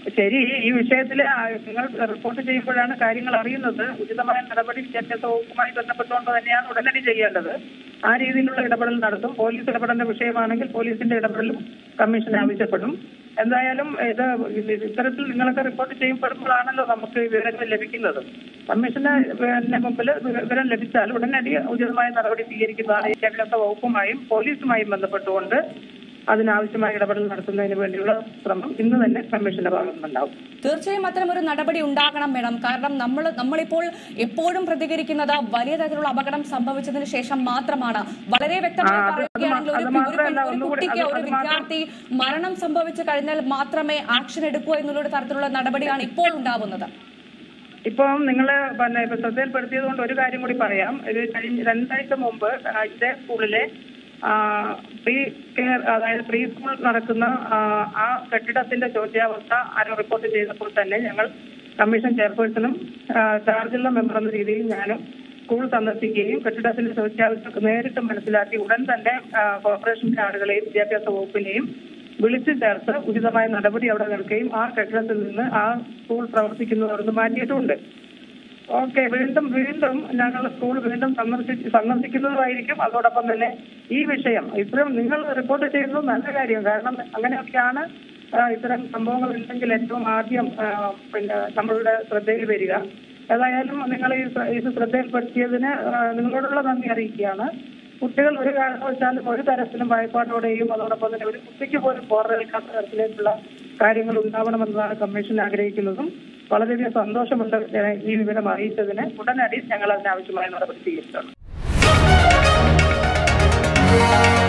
ശരി ഈ വിഷയത്തിൽ നിങ്ങൾ റിപ്പോർട്ട് ചെയ്യുമ്പോഴാണ് കാര്യങ്ങൾ അറിയുന്നത് ഉചിതമായ നടപടി വിദ്യാഭ്യാസ വകുപ്പുമായി ബന്ധപ്പെട്ടുകൊണ്ട് തന്നെയാണ് ഉടനടി ചെയ്യേണ്ടത് ആ രീതിയിലുള്ള ഇടപെടൽ നടത്തും പോലീസ് ഇടപെടേണ്ട വിഷയമാണെങ്കിൽ പോലീസിന്റെ ഇടപെടലും കമ്മീഷൻ ആവശ്യപ്പെടും എന്തായാലും ഇത് ഇത്തരത്തിൽ നിങ്ങളൊക്കെ റിപ്പോർട്ട് ചെയ്യപ്പെടുമ്പോഴാണല്ലോ നമുക്ക് ഈ വിവരങ്ങൾ ലഭിക്കുന്നത് കമ്മീഷന് പിന്നെ മുമ്പിൽ വിവരം ലഭിച്ചാൽ ഉടനടി ഉചിതമായ നടപടി സ്വീകരിക്കുന്നതാണ് വിദ്യാഭ്യാസ വകുപ്പുമായും പോലീസുമായും ബന്ധപ്പെട്ടുകൊണ്ട് അതിനാവശ്യമായ ഇടപെടൽ നടത്തുന്നതിന് വേണ്ടിയുള്ള ശ്രമം ഇന്ന് തന്നെ കമ്മീഷന്റെ ഭാഗത്തുനിന്നുണ്ടാവും തീർച്ചയായും അത്തരം ഒരു നടപടി ഉണ്ടാകണം മേഡം കാരണം നമ്മൾ നമ്മളിപ്പോൾ എപ്പോഴും പ്രതികരിക്കുന്നത് വലിയ തരത്തിലുള്ള അപകടം സംഭവിച്ചതിന് ശേഷം മാത്രമാണ് വളരെ വ്യക്തമായി ആ, അത് പറയുകയാണെങ്കിൽ ഒരു അത് ഒരു മാത്രമല്ല, ഒരു ഒന്നുകൂടി കുട്ടിക്ക് അത് ഒരു അത് മാത്രം- വിദ്യാർത്ഥി മരണം സംഭവിച്ചു കഴിഞ്ഞാൽ മാത്രമേ ആക്ഷൻ എടുക്കൂ എന്നുള്ള തരത്തിലുള്ള നടപടിയാണ് ഇപ്പോൾ ഉണ്ടാവുന്നത് ഇപ്പം നിങ്ങൾ പിന്നെ ഇപ്പൊ ശ്രദ്ധയിൽപ്പെടുത്തിയത് കൊണ്ട് ഒരു കാര്യം കൂടി പറയാം ഇത് കഴിഞ്ഞ രണ്ടാഴ്ച മുമ്പ് ആ, ഇതേ സ്കൂളിലെ പ്രീ കെയർ അതായത് പ്രീ സ്കൂൾ നടക്കുന്ന ആ, ആ കെട്ടിടത്തിന്റെ ചോദ്യാവസ്ഥ ആരോ റിപ്പോർട്ട് ചെയ്തപ്പോൾ തന്നെ ഞങ്ങൾ കമ്മീഷൻ ചെയർപേഴ്സണും ആ, ചാർജുള്ള മെമ്പർ എന്ന രീതിയിൽ ഞാനും സ്കൂൾ സന്ദർശിക്കുകയും കെട്ടിടത്തിന്റെ ചോദ്യാവസ്ഥ നേരിട്ട് മനസ്സിലാക്കി ഉടൻ തന്നെ ആ, കോർപ്പറേഷന്റെ ആളുകളെയും വിദ്യാഭ്യാസ വകുപ്പിനെയും വിളിച്ചു ചേർത്ത് ഉചിതമായ നടപടി അവിടെ നിൽക്കുകയും ആ കെട്ടിടത്തിൽ നിന്ന് ആ സ്കൂൾ പ്രവർത്തിക്കുന്നവരൊന്ന് മാറ്റിയിട്ടുണ്ട് ഓക്കെ വീണ്ടും വീണ്ടും ഞങ്ങൾ സ്കൂൾ വീണ്ടും സന്ദർശിച്ച് സന്ദർശിക്കുന്നതായിരിക്കും അതോടൊപ്പം തന്നെ ഈ വിഷയം ഇത്തരം നിങ്ങൾ റിപ്പോർട്ട് ചെയ്യുന്നത് നല്ല കാര്യം കാരണം അങ്ങനെയൊക്കെയാണ് ആ, ഇത്തരം സംഭവങ്ങൾ ഉണ്ടെങ്കിൽ ഏറ്റവും ആദ്യം ആ, പിന്നെ നമ്മളുടെ ശ്രദ്ധയിൽ വരിക ഏതായാലും നിങ്ങൾ ഈ ശ്ര- ഇത് ശ്രദ്ധയിൽപ്പെടുത്തിയതിന് ആ, നിങ്ങളോടുള്ള നന്ദി അറിയിക്കുകയാണ് കുട്ടികൾ ഒരു കാരണവശാലും ഒരു തരത്തിലും ഭയപ്പാടോടെയും അതോടൊപ്പം തന്നെ ഒരു കുട്ടിക്ക് പോലും പോറേൽക്കാത്ത തരത്തിലേക്കുള്ള കാര്യങ്ങൾ ഉണ്ടാവണമെന്നതാണ് കമ്മീഷൻ ആഗ്രഹിക്കുന്നതും വളരെയധികം സന്തോഷമുണ്ട് ഏഹ്, ഈ വിവരം അറിയിച്ചതിന് ഉടനടി ഞങ്ങൾ അതിനാവശ്യമായ നടപടി സ്വീകരിക്കണം